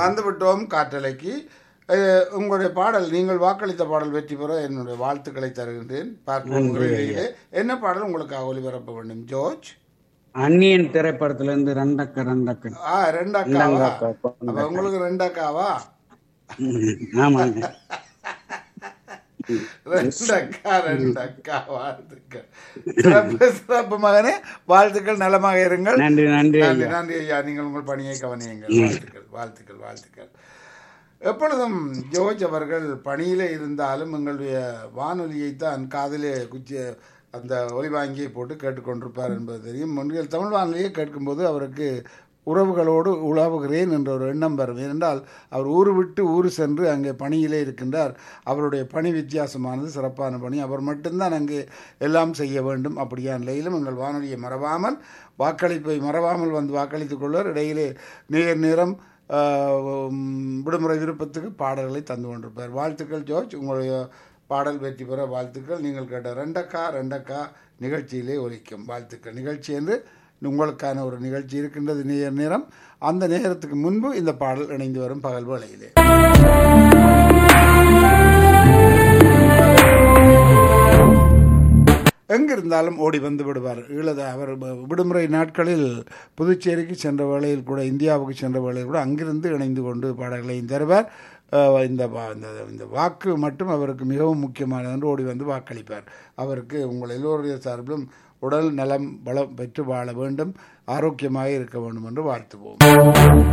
வந்து விட்டோம் காற்றலைக்கு அஹ், உங்களுடைய பாடல் நீங்கள் வாக்களித்த பாடல் வெற்றி பெற என்னுடைய வாழ்த்துக்களை தருகின்றேன் பார்ப்போம் இடையிலே. என்ன பாடல் உங்களுக்காக ஒளிபரப்ப வேண்டும் ஜோர்ஜ் அந்நியன் திரைப்படத்துல இருந்து ரெண்டக்க ரெண்டக்க ஆ ரெண்டு அக்காவா ரெண்டக்கா, அப்ப உங்களுக்கு ரெண்டு அக்காவா ம், ஆமாங்க ரெண்டு அக்கா ரெண்டு அக்கா வாழ்த்துக்கள் சிறப்பு சிறப்பு மகனே வாழ்த்துக்கள் நலமாக இருங்கள் நன்றி நன்றி நன்றி ஐயா நன்றி ஐயா நீங்கள் உங்கள் பணியை கவனியுங்கள் வாழ்த்துக்கள் வாழ்த்துக்கள் வாழ்த்துக்கள் எப்பொழுதும் ஜோர்ஜ் அவர்கள் பணியிலே இருந்தாலும் எங்களுடைய வானொலியை தான் காதிலே குச்சி அந்த ஒலிவாங்கியை போட்டு கேட்டுக்கொண்டிருப்பார் என்பது தெரியும் முன்னில் தமிழ் வானொலியை கேட்கும்போது அவருக்கு உறவுகளோடு உலாவுகிறேன் என்ற ஒரு எண்ணம் வரும் ஏனென்றால் அவர் ஊர் விட்டு ஊர் சென்று அங்கே பணியிலே இருக்கின்றார் அவருடைய பணி வித்தியாசமானது சிறப்பான பணி அவர் மட்டும்தான் அங்கே எல்லாம் செய்ய வேண்டும் அப்படியான நிலையிலும் எங்கள் வானொலியை மறவாமல் வாக்களிப்பை மறவாமல் வந்து வாக்களித்துக் கொள்வார் இடையிலே நேர் நேரம் ஆஹ், உம், விடுமுறை விருப்பத்துக்கு பாடல்களை தந்து கொண்டிருப்பார் வாழ்த்துக்கள் ஜோர்ஜ் உங்களுடைய பாடல் வெற்றி பெற வாழ்த்துக்கள் நீங்கள் கேட்ட ரெண்டக்கா ரெண்டக்கா நிகழ்ச்சியிலே ஒலிக்கும் வாழ்த்துக்கள் நிகழ்ச்சி என்று உங்களுக்கான ஒரு நிகழ்ச்சி இருக்கின்றது நேர் நேரம் அந்த நேரத்துக்கு முன்பு இந்த பாடல் இணைந்து வரும் பகல் வேளையிலே எங்கிருந்தாலும் ஓடி வந்து விடுவார் ஈழத அவர் வ- விடுமுறை நாட்களில் புதுச்சேரிக்கு சென்ற வேளையில் கூட இந்தியாவுக்கு சென்ற வேளையில் கூட அங்கிருந்து இணைந்து கொண்டு பாடல்களையும் தருவார் அஹ் இந்த வா- இந்த இந்த வாக்கு மட்டும் அவருக்கு மிகவும் முக்கியமானது என்று ஓடி வந்து வாக்களிப்பார் அவருக்கு உங்கள் எல்லோருடைய சார்பிலும் உடல் நலம் பலம் பெற்று வாழ வேண்டும் ஆரோக்கியமாக இருக்க வேண்டும் என்று வாழ்த்துவோம்